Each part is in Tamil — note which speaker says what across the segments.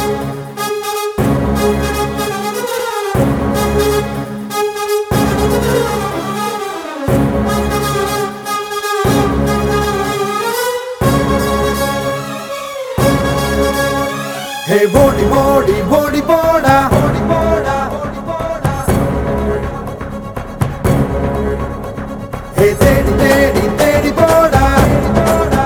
Speaker 1: ஹே ஓடி ஓடி ஓடி போடா ஓடி போடா ஓடி போடா ஹே தேடி தேடி தேடி போடா போடா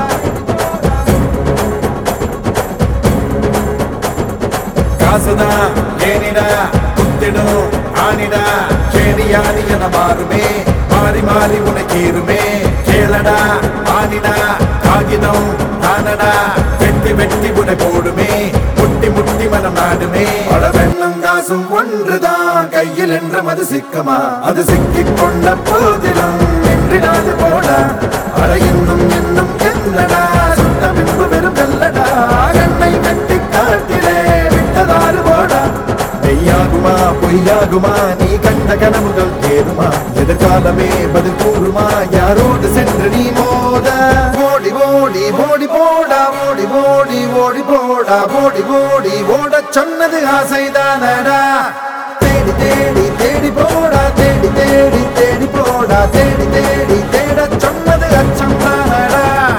Speaker 1: காசுதா ஏனிடா குத்திடும் ஆனிடா கேடியாடி என மாறுமே மாறி மாறி உனக்கீருமே கேளடா ஆனிடா காகிதம் தானடா வெட்டி வெட்டி உனை போடுமே முட்டி முட்டி மனம் நாடுமே பல வெள்ளம் காசும் ஒன்றுதான் கையில் என்ற மது சிக்கமா அது சிக்கிக் கொண்ட போதிலும் என்றிடாது போடா அட இன்னும் இன்னும் என்னடா சுட்ட பின்பு வெறும் வெல்லடா கண்ணை வெட்டி காட்டிலே விட்டதாறு போடா மெய்யாகுமா பொய்யாகுமா நீ கண்ட கனவுகள் கேதுமா எதிர்காலமே பதில் கூறுமா யாரோடு சென்று நீ மோத ஓடி ஓடி ஓடி போடா ஓடி ஓடி ஓடி போடா ஓடி ஓடி ஓடச் சொன்னது ஆசைதானடா தேடி தேடி தேடி போடா தேடி தேடி தேடி போடா தேடி தேடி தேடச் சொன்னது அச்சம் தானடா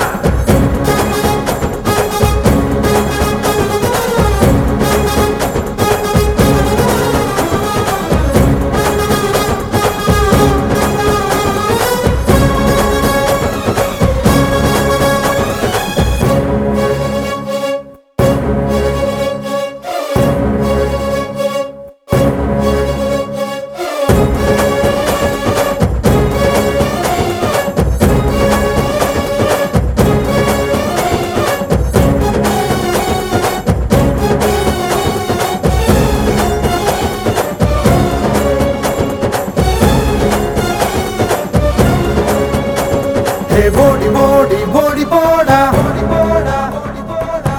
Speaker 1: ஹே ஓடி ஓடி ஓடி போடா ஓடி போடா ஓடி போடா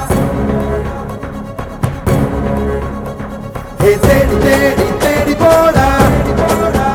Speaker 1: ஹே தேடி தேடி தேடி போடா தேடி போடா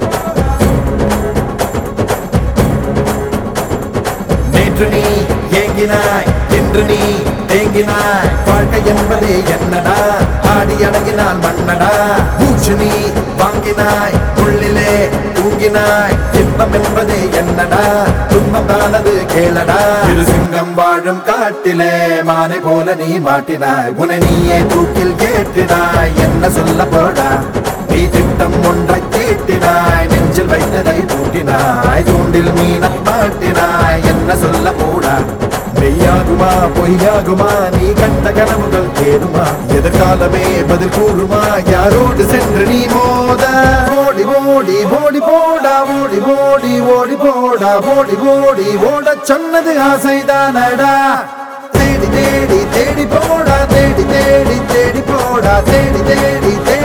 Speaker 1: நேற்று நீ ஏங்கினாய் இன்று நீ தேங்கினாய் வாழ்க்கை என்பதே என்னடா ஆடி அடங்கினால் மன்னடா மூச்சு நீ வாங்கினாய் உள்ளிலே தூங்கினாய் இன்பம் என்பதே என்னடா துன்பம் தானது கேளடா இரு சிங்கம் வாழும் காட்டிலே மானை போல நீ மாட்டினாய் உன நீயே தூக்கில் கேட்டினாய் என்ன சொல்ல போடா நீ திட்டம் ஒன்றை தீட்டினாய் நெஞ்சில் வைத்ததை பூட்டினாய் தூண்டில் மீனை மாட்டினாய் என்ன சொல்ல போடா மெய்யாகுமா பொய்யாகுமா நீ கண்ட கனவுகள் கேடுமா எதிர்காலமே பதில் கூறுமா யாரோடு சென்று நீ மோத ஓடி ஓடி ஓடி போடா ஓடி ஓடி ஓடி போடா ஓடி ஓடி ஓடச் சொன்னது ஆசைதானடா தேடி தேடி தேடி போடா தேடி தேடி தேடி போடா தேடி தேடி தேடி